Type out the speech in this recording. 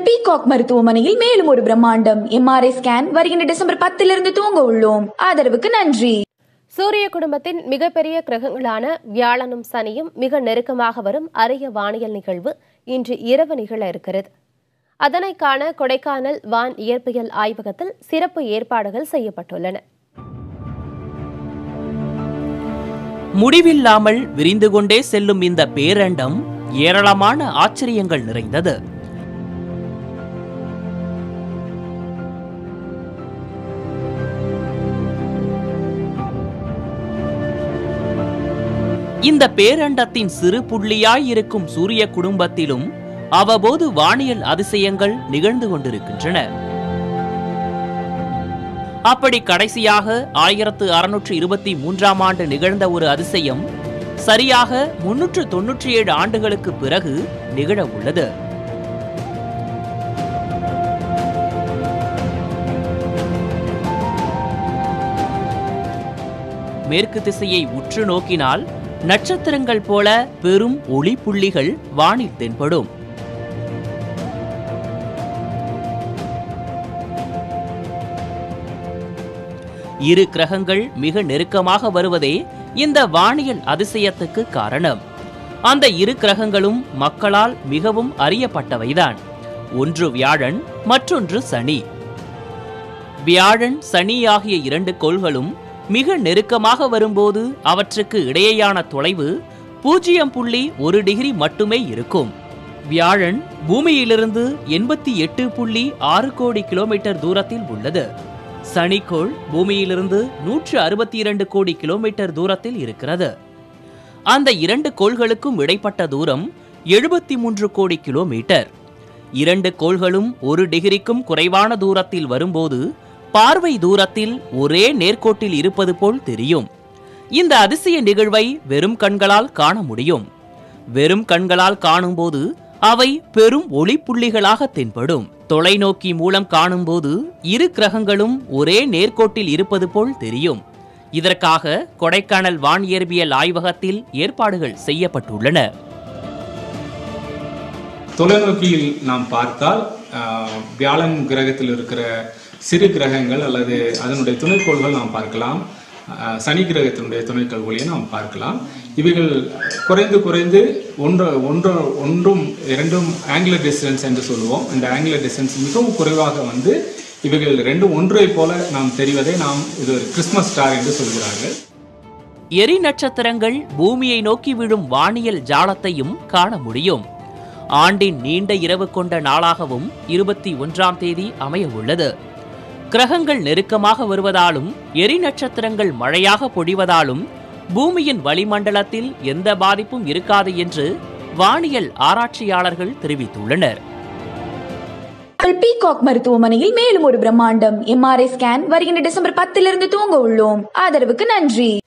உங்கள் பீகாக் மருத்துவமனையில் மேலும் ஒரு பிரம்மாண்டம் எம்ஆர்ஐ ஸ்கேன் வருகின்ற டிசம்பர் பத்திலிருந்து துவங்க உள்ளோம் ஆதரவுக்கு நன்றி சூரிய குடும்பத்தின் மிகப்பெரிய கிரகங்களான வியாழனும் சனியும் மிக நெருக்கமாக வரும் அரிய வானியல் நிகழ்வு இன்று இரவு நிகழ இருக்கிறது அதனை காண கொடைக்கானல் வான் இயற்பியல் ஆய்வகத்தில் சிறப்பு ஏற்பாடுகள் செய்யப்பட்டுள்ளன முடிவில்லாமல் விரிந்து கொண்டே செல்லும் இந்த பேரண்டம் ஏராளமான ஆச்சரியங்கள் நிறைந்தது இந்த பேரண்டத்தின் சிறு புள்ளியாய் இருக்கும் சூரிய குடும்பத்திலும் அவ்வப்போது வானியல் அதிசயங்கள் நிகழ்ந்து கொண்டிருக்கின்றன அப்படி கடைசியாக ஆயிரத்து அறுநூற்று இருபத்தி மூன்றாம் ஆண்டு நிகழ்ந்த ஒரு அதிசயம் சரியாக முன்னூற்று தொன்னூற்றி ஏழு ஆண்டுகளுக்கு பிறகு நிகழ உள்ளது மேற்கு திசையை உற்று நோக்கினால் நட்சத்திரங்கள் போல பெரும் ஒளி புள்ளிகள் வானில் தென்படும் இரு கிரகங்கள் மிக நெருக்கமாக வருவதே இந்த வானியல் அதிசயத்துக்கு காரணம் அந்த இரு கிரகங்களும் மக்களால் மிகவும் அறியப்பட்டவைதான் ஒன்று வியாழன் மற்றொன்று சனி வியாழன் சனி ஆகிய இரண்டு கோள்களும் மிக நெருக்கமாக வரும்போது அவற்றுக்கு இடையேயான தொலைவு பூஜ்ஜியம் புள்ளி ஒரு டிகிரி மட்டுமே இருக்கும் வியாழன் பூமியிலிருந்து எண்பத்தி எட்டு புள்ளி ஆறு கோடி கிலோமீட்டர் தூரத்தில் உள்ளது சனிக்கோள் பூமியிலிருந்து நூற்று அறுபத்தி இரண்டு கோடி கிலோமீட்டர் தூரத்தில் இருக்கிறது அந்த இரண்டு கோள்களுக்கும் இடைப்பட்ட தூரம் எழுபத்தி மூன்று கோடி கிலோமீட்டர் இரண்டு கோள்களும் ஒரு டிகிரிக்கும் குறைவான தூரத்தில் வரும்போது பார்வை தூரத்தில் ஒரே நேர்கோட்டில் இருப்பது போல் தெரியும் இந்த அதிசய நிகழ்வை வெறும் கண்களால் காண முடியும் வெறும் கண்களால் காணும்போது அவை பெரும் ஒளிப்புள்ளிகளாக தென்படும் தொலைநோக்கி மூலம் காணும்போது இரு கிரகங்களும் ஒரே நேர்கோட்டில் இருப்பது போல் தெரியும் இதற்காக கொடைக்கானல் வான் இயற்பியல் ஆய்வகத்தில் ஏற்பாடுகள் செய்யப்பட்டுள்ளன தொலைநோக்கியில் நாம் பார்த்தால் ஆஹ், வியாழன் கிரகத்தில் இருக்கிற சிறு கிரகங்கள் அல்லது அதனுடைய துணைக்கோள்கள் நாம் பார்க்கலாம் ஆஹ், சனி கிரகத்தினுடைய துணைக்கோள்களையும் நாம் பார்க்கலாம் இவைகள் குறைந்து குறைந்து ஒன்று ஒன்று ஒன்றும் இரண்டும் ஆங்குலர் டிஸ்டன்ஸ் என்று சொல்லுவோம் இந்த ஆங்குலர் டிஸ்டன்ஸ் மிகவும் குறைவாக வந்து இவைகள் ரெண்டும் ஒன்றை போல நாம் தெரிவதை நாம் இது ஒரு கிறிஸ்மஸ் ஸ்டார் என்று சொல்கிறார்கள் எரி நட்சத்திரங்கள் பூமியை நோக்கி விழும் வானியல் ஜாலத்தையும் காண முடியும் ஆண்டின் நீண்ட இரவு கொண்ட நாளாகவும் இருபத்தி ஒன்றாம் தேதி அமைய உள்ளது கிரகங்கள் நெருக்கமாக வருவதாலும் எரி நட்சத்திரங்கள் மழையாக பொழிவதாலும் பூமியின் வளிமண்டலத்தில் எந்த பாதிப்பும் இருக்காது என்று வானியல் ஆராய்ச்சியாளர்கள் தெரிவித்துள்ளனர் உங்கள் பீகாக் மருத்துவமனையில் மேலும் ஒரு பிரம்மாண்டம் எம்ஆர்ஐ ஸ்கேன் வருகின்ற டிசம்பர் பத்திலிருந்து துவங்க உள்ளோம் ஆதரவுக்கு நன்றி